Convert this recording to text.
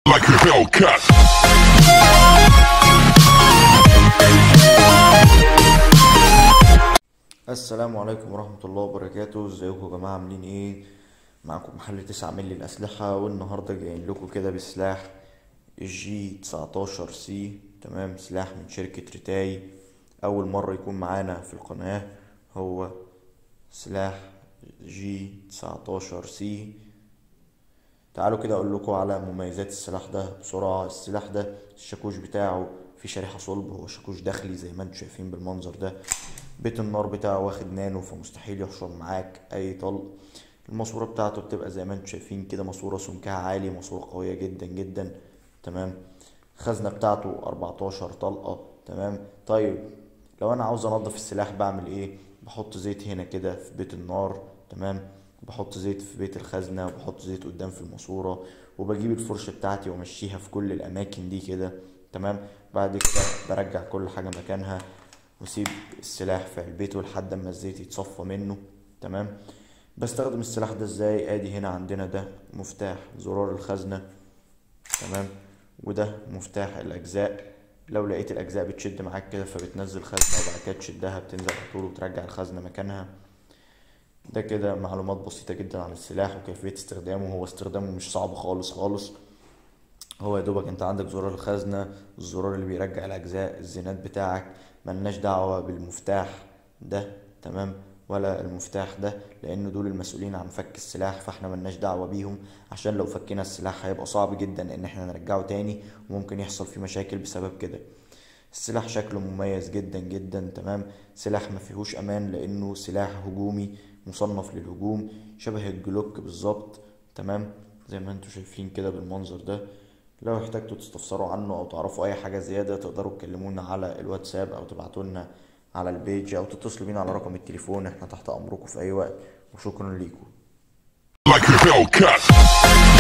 like a Hellcat. السلام عليكم ورحمة الله وبركاته ازيكم يا جماعة عاملين ايه معاكم محل تسعة ملي الأسلحة والنهاردة جايين لكم كده بسلاح الجي تسعتاشر سي تمام سلاح من شركة ريتاي أول مرة يكون معانا في القناة هو سلاح جي تسعتاشر سي تعالوا كده اقول لكم على مميزات السلاح ده بسرعة السلاح ده الشاكوش بتاعه في شريحة صلب هو شاكوش داخلي زي ما انتم شايفين بالمنظر ده بيت النار بتاعه واخد نانو فمستحيل يحشر معاك اي طلق الماسورة بتاعته بتبقى زي ما انتم شايفين كده ماسورة سمكها عالي ماسورة قوية جدا جدا تمام الخزنة بتاعته 14 طلقة تمام طيب لو انا عاوز انضف السلاح بعمل ايه بحط زيت هنا كده في بيت النار تمام بحط زيت في بيت الخزنة وبحط زيت قدام في الماسورة وبجيب الفرشة بتاعتي وامشيها في كل الاماكن دي كده تمام بعد كده برجع كل حاجة مكانها واسيب السلاح في علبته لحد اما الزيت يتصفى منه تمام بستخدم السلاح ده ازاي ادي هنا عندنا ده مفتاح زرار الخزنة تمام وده مفتاح الاجزاء لو لقيت الاجزاء بتشد معاك كده فبتنزل خزنة وبعد كده تشدها بتنزل على طول وترجع الخزنة مكانها ده كده معلومات بسيطة جدا عن السلاح وكيفية استخدامه هو استخدامه مش صعب خالص خالص هو يا دوبك انت عندك زرار الخزنة الزرار اللي بيرجع الاجزاء الزينات بتاعك ملناش دعوة بالمفتاح ده تمام ولا المفتاح ده لان دول المسؤولين عن فك السلاح فاحنا ملناش دعوة بيهم عشان لو فكينا السلاح هيبقى صعب جدا ان احنا نرجعه تاني وممكن يحصل فيه مشاكل بسبب كده السلاح شكله مميز جدا جدا تمام سلاح ما فيهوش امان لانه سلاح هجومي مصنف للهجوم شبه الجلوك بالظبط تمام زي ما انتوا شايفين كده بالمنظر ده لو احتجتوا تستفسروا عنه او تعرفوا اي حاجة زيادة تقدروا تكلمونا على الواتساب او تبعتوا لنا على البيج او تتصلوا بينا على رقم التليفون احنا تحت امركم في اي وقت وشكرا ليكم Like a Hellcat.